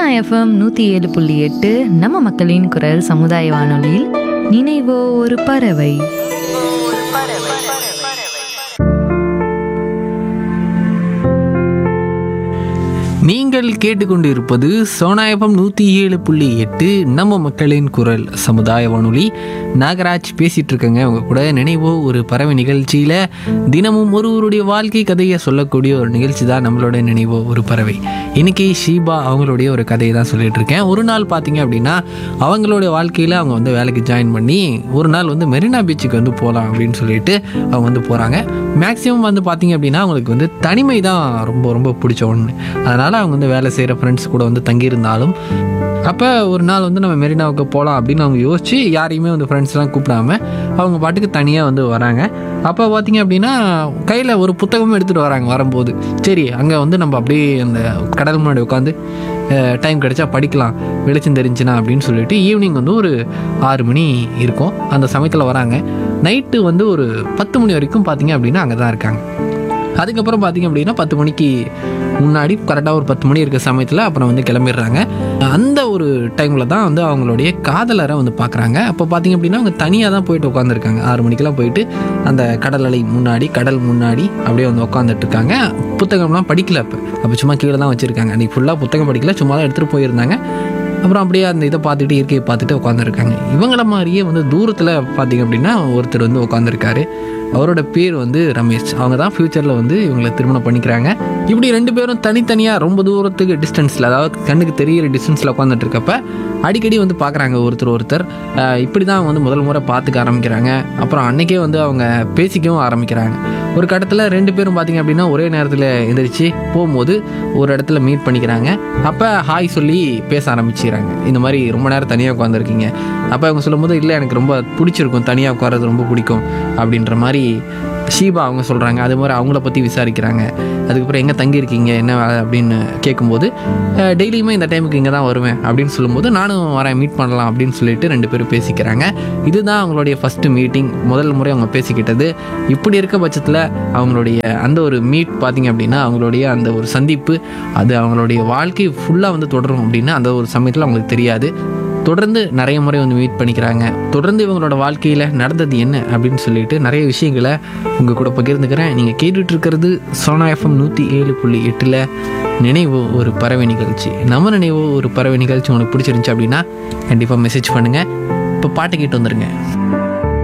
Sona FM நூற்றி ஏழு புள்ளி எட்டு நம்ம மக்களின் குரல் சமுதாய வானொலியில் நினைவோ ஒரு பறவை நீங்கள் கேட்டுக்கொண்டு இருப்பது சோனாயபம் நூற்றி ஏழு புள்ளி எட்டு நம்ம மக்களின் குரல் சமுதாய வானொலி நாகராஜ் பேசிட்டு இருக்கேங்க உங்க கூட நினைவோ ஒரு பறவை நிகழ்ச்சியில் தினமும் ஒருவருடைய வாழ்க்கை கதையை சொல்லக்கூடிய ஒரு நிகழ்ச்சி தான் நம்மளோட நினைவோ ஒரு பறவை இன்னைக்கு ஷீபா அவங்களுடைய ஒரு கதையை தான் சொல்லிட்டு இருக்கேன் ஒரு நாள் பார்த்தீங்க அப்படின்னா அவங்களுடைய வாழ்க்கையில் அவங்க வந்து வேலைக்கு ஜாயின் பண்ணி ஒரு நாள் வந்து மெரினா பீச்சுக்கு வந்து போகலாம் அப்படின்னு சொல்லிட்டு அவங்க வந்து போகிறாங்க மேக்ஸிமம் வந்து பார்த்தீங்க அப்படின்னா அவங்களுக்கு வந்து தனிமை தான் ரொம்ப ரொம்ப பிடிச்ச ஒன்று அதனால் அவங்க வந்து வேலை செய்கிற ஃப்ரெண்ட்ஸ் கூட வந்து தங்கியிருந்தாலும் அப்போ ஒரு நாள் வந்து நம்ம மெரினாவுக்கு போகலாம் அப்படின்னு அவங்க யோசிச்சு யாரையுமே வந்து ஃப்ரெண்ட்ஸ்லாம் கூப்பிடாம அவங்க பாட்டுக்கு தனியாக வந்து வராங்க அப்போ பார்த்தீங்க அப்படின்னா கையில் ஒரு புத்தகமும் எடுத்துகிட்டு வராங்க வரும்போது சரி அங்கே வந்து நம்ம அப்படியே அந்த கடல் முன்னாடி உட்காந்து டைம் கிடைச்சா படிக்கலாம் வெளிச்சம் தெரிஞ்சுனா அப்படின்னு சொல்லிட்டு ஈவினிங் வந்து ஒரு ஆறு மணி இருக்கும் அந்த சமயத்தில் வராங்க நைட்டு வந்து ஒரு பத்து மணி வரைக்கும் பார்த்தீங்க அப்படின்னா அங்கே தான் இருக்காங்க அதுக்கப்புறம் பார்த்தீங்க அப்படின்னா பத்து மணிக்கு முன்னாடி கரெக்டாக ஒரு பத்து மணி இருக்க சமயத்தில் அப்புறம் வந்து கிளம்பிடுறாங்க அந்த ஒரு டைமில் தான் வந்து அவங்களுடைய காதலரை வந்து பார்க்குறாங்க அப்போ பார்த்தீங்க அப்படின்னா அவங்க தனியாக தான் போயிட்டு உட்காந்துருக்காங்க ஆறு மணிக்கெல்லாம் போயிட்டு அந்த கடல் அலை முன்னாடி கடல் முன்னாடி அப்படியே வந்து உட்காந்துட்டு இருக்காங்க புத்தகம்லாம் படிக்கல அப்போ அப்போ சும்மா கீழே தான் வச்சுருக்காங்க அன்றைக்கி ஃபுல்லாக புத்தகம் படிக்கல சும்மா தான் எடுத்துகிட்டு போயிருந்தாங்க அப்புறம் அப்படியே அந்த இதை பார்த்துட்டு இயற்கையை பார்த்துட்டு உட்காந்துருக்காங்க இவங்கள மாதிரியே வந்து தூரத்தில் பார்த்தீங்க அப்படின்னா ஒருத்தர் வந்து உட்காந்துருக்காரு அவரோட பேர் வந்து ரமேஷ் அவங்க தான் ஃப்யூச்சரில் வந்து இவங்களை திருமணம் பண்ணிக்கிறாங்க இப்படி ரெண்டு பேரும் தனித்தனியாக ரொம்ப தூரத்துக்கு டிஸ்டன்ஸில் அதாவது கண்ணுக்கு தெரியிற டிஸ்டன்ஸில் உட்காந்துட்டு இருக்கப்ப அடிக்கடி வந்து பார்க்குறாங்க ஒருத்தர் ஒருத்தர் அஹ் இப்படி தான் அவங்க வந்து முதல் முறை பார்த்துக்க ஆரம்பிக்கிறாங்க அப்புறம் அன்னைக்கே வந்து அவங்க பேசிக்கவும் ஆரம்பிக்கிறாங்க ஒரு கட்டத்தில் ரெண்டு பேரும் பார்த்தீங்க அப்படின்னா ஒரே நேரத்தில் எந்திரிச்சு போகும்போது ஒரு இடத்துல மீட் பண்ணிக்கிறாங்க அப்போ ஹாய் சொல்லி பேச ஆரம்பிச்சுக்கிறாங்க இந்த மாதிரி ரொம்ப நேரம் தனியாக உட்காந்துருக்கீங்க அப்போ அவங்க சொல்லும்போது இல்லை எனக்கு ரொம்ப பிடிச்சிருக்கும் தனியாக உட்கார்றது ரொம்ப பிடிக்கும் அப்படின்ற மாதிரி ஷீபா அவங்க சொல்கிறாங்க அது மாதிரி அவங்கள பற்றி விசாரிக்கிறாங்க அதுக்கப்புறம் எங்கே தங்கியிருக்கீங்க என்ன வேலை அப்படின்னு கேட்கும்போது டெய்லியுமே இந்த டைமுக்கு இங்கே தான் வருவேன் அப்படின்னு சொல்லும்போது நானும் வரேன் மீட் பண்ணலாம் அப்படின்னு சொல்லிட்டு ரெண்டு பேரும் பேசிக்கிறாங்க இதுதான் அவங்களுடைய ஃபஸ்ட்டு மீட்டிங் முதல் முறை அவங்க பேசிக்கிட்டது இப்படி இருக்க பட்சத்தில் அவங்களுடைய அந்த ஒரு மீட் பார்த்தீங்க அப்படின்னா அவங்களுடைய அந்த ஒரு சந்திப்பு அது அவங்களுடைய வாழ்க்கை ஃபுல்லாக வந்து தொடரும் அப்படின்னு அந்த ஒரு சமயத்தில் அவங்களுக்கு தெரியாது தொடர்ந்து நிறைய முறை வந்து மீட் பண்ணிக்கிறாங்க தொடர்ந்து இவங்களோட வாழ்க்கையில் நடந்தது என்ன அப்படின்னு சொல்லிட்டு நிறைய விஷயங்களை உங்கள் கூட பகிர்ந்துக்கிறேன் நீங்கள் கேட்டுட்டு இருக்கிறது சோனா எஃப்எம் நூற்றி ஏழு புள்ளி எட்டில் நினைவு ஒரு பறவை நிகழ்ச்சி நம்ம நினைவு ஒரு பறவை நிகழ்ச்சி உங்களுக்கு பிடிச்சிருந்துச்சு அப்படின்னா கண்டிப்பாக மெசேஜ் பண்ணுங்கள் இப்போ பாட்டு கேட்டு வந்துருங்க